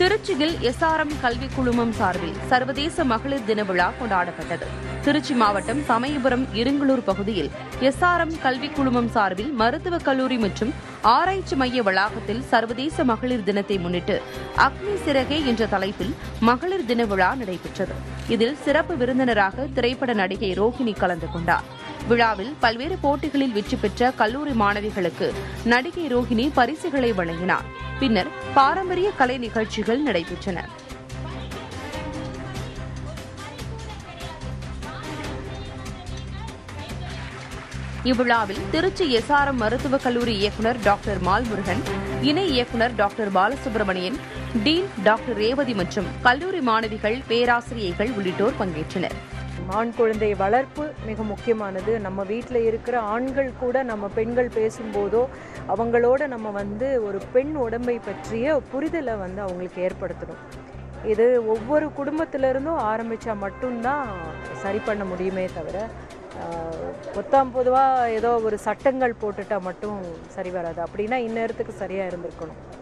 திருச்சியில் எஸ்ஆர்எம் கல்வி குழுமம் சார்பில் சர்வதேச மகளிர் தின விழா கொண்டாடப்பட்டது திருச்சி மாவட்டம் சமயபுரம் இருங்கலூர் பகுதியில் எஸ்ஆர்எம் கல்வி குழுமம் சார்பில் மருத்துவக் கல்லூரி மற்றும் ஆராய்ச்சி மைய வளாகத்தில் சர்வதேச மகளிர் தினத்தை முன்னிட்டு அக்னி சிறகே என்ற தலைப்பில் மகளிர் தின விழா நடைபெற்றது இதில் சிறப்பு விருந்தினராக திரைப்பட நடிகை ரோஹிணி கலந்து கொண்டார் விழாவில் பல்வேறு போட்டிகளில் வெற்றி பெற்ற கல்லூரி மாணவிகளுக்கு நடிகை ரோஹிணி பரிசுகளை வழங்கினார் பின்னர் பாரம்பரிய கலை நிகழ்ச்சிகள் நடைபெற்றன இவ்விழாவில் திருச்சி எஸ்ஆர்எம் மருத்துவக் கல்லூரி இயக்குநர் டாக்டர் மால்முருகன் இணை இயக்குநர் doctor Balasubramanian dean doctor Revathi மற்றும் கல்லூரி மாணவிகள் பேராசிரியைகள் உள்ளிட்டோர் பங்கேற்றனர் ஆண் குழந்தை வளர்ப்பு மிக முக்கியமானது நம்ம வீட்டில் இருக்கிற ஆண்கள் கூட நம்ம பெண்கள் பேசும்போதோ அவங்களோட நம்ம வந்து ஒரு பெண் உடம்பை பற்றிய புரிதலை வந்து அவங்களுக்கு ஏற்படுத்தணும் இது ஒவ்வொரு குடும்பத்திலிருந்தும் ஆரம்பித்தா மட்டும்தான் சரி பண்ண முடியுமே தவிர ஆஹ், பொத்தாம் பொதுவாக ஏதோ ஒரு சட்டங்கள் போட்டுட்டா மட்டும் சரி வராது அப்படின்னா இந்நேரத்துக்கு சரியாக இருந்திருக்கணும்